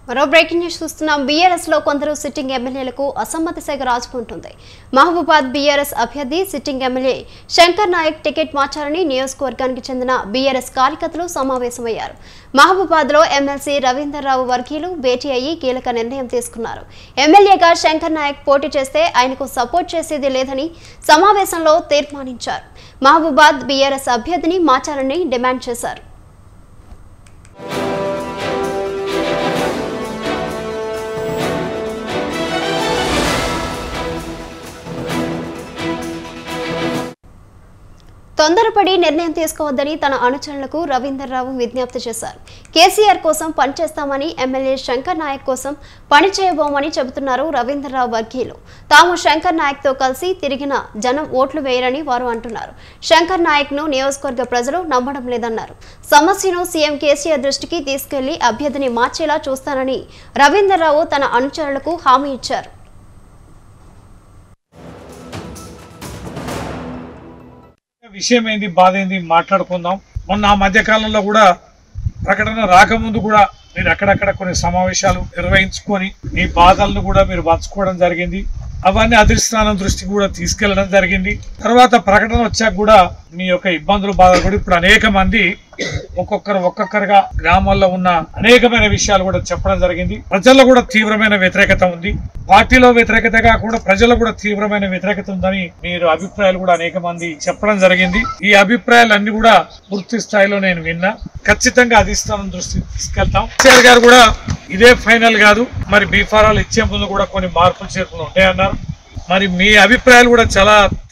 మరో breaking news చూస్తున్నాం BRS లో కొందరు సిట్టింగ్ ఎమ్మెల్యేలకు అసమ్మతి సెగ రాజుకుంటుంది మహబూబాద్ బీఆర్ఎస్ అభ్యర్థి sitting MLA Shankar Naik ticket మార్చాలని నియోజకవర్గానికి చెందిన బీఆర్ఎస్ కార్యకర్తలు సమావేశమయ్యారు మహబూబాద్ లో ఎమ్మెల్సీ రవీందర్రావు వర్గీయులు భేటీ అయ్యి కీలక నిర్ణయం తీసుకున్నారు ఎమ్మెల్యేగా శంకర్ నాయక్ పోటీ చేస్తే ఆయనకు సపోర్ట్ చేసేది లేదని సమావేశంలో తీర్మానించారు మహబూబాద్ బీఆర్ఎస్ అభ్యర్థిని మార్చాలని డిమాండ్ చేశారు తొందరపడి నిర్ణయం తీసుకోవద్దని తన అనుచరులకు రవీందర్రావు విజ్ఞప్తి చేశారు కేసీఆర్ కోసం పనిచేస్తామని ఎమ్మెల్యే శంకర్ నాయక్ కోసం పని చేయబోమని చెబుతున్నారు రవీందర్రావు వర్గీయులు తాము శంకర్ నాయక్తో కలిసి తిరిగిన జనం ఓట్లు వేయరని వారు అంటున్నారు శంకర్ నాయక్ను నియోజకవర్గ ప్రజలు నమ్మడం లేదన్నారు సమస్యను సీఎం కేసీఆర్ దృష్టికి తీసుకెళ్లి అభ్యర్థిని మార్చేలా చూస్తానని రవీందర్రావు తన అనుచరులకు హామీ ఇచ్చారు విషయం ఏంది బాధ ఏంది మాట్లాడుకుందాం మొన్న ఆ మధ్య కాలంలో కూడా ప్రకటన రాకముందు కూడా మీరు అక్కడక్కడ కొన్ని సమావేశాలు నిర్వహించుకొని మీ బాధలను కూడా మీరు పంచుకోవడం జరిగింది అవన్నీ అధిష్టానం దృష్టికి కూడా తీసుకెళ్లడం జరిగింది తర్వాత ప్రకటన వచ్చాక కూడా మీ యొక్క ఇబ్బందులు బాధలు కూడా ఇప్పుడు అనేక మంది ఒక్కొక్కరు ఒక్కొక్కరుగా గ్రామాల్లో ఉన్న అనేకమైన విషయాలు కూడా చెప్పడం జరిగింది ప్రజల్లో కూడా తీవ్రమైన వ్యతిరేకత ఉంది పార్టీలో వ్యతిరేకత కాకుండా ప్రజల్లో కూడా తీవ్రమైన వ్యతిరేకత ఉందని మీరు అభిప్రాయాలు కూడా అనేక మంది చెప్పడం జరిగింది ఈ అభిప్రాయాలన్నీ కూడా పూర్తి స్థాయిలో నేను విన్నా ఖచ్చితంగా అధిష్టానం దృష్టికి తీసుకెళ్తాం కేసీఆర్ గారు కూడా ఇదే ఫైనల్ కాదు మరి బీఫారాలు ఇచ్చే ముందు కూడా కొన్ని మార్పులు చేర్పులు ఉంటాయన్నారు మరి మీ అభిప్రాయాలు కూడా చాలా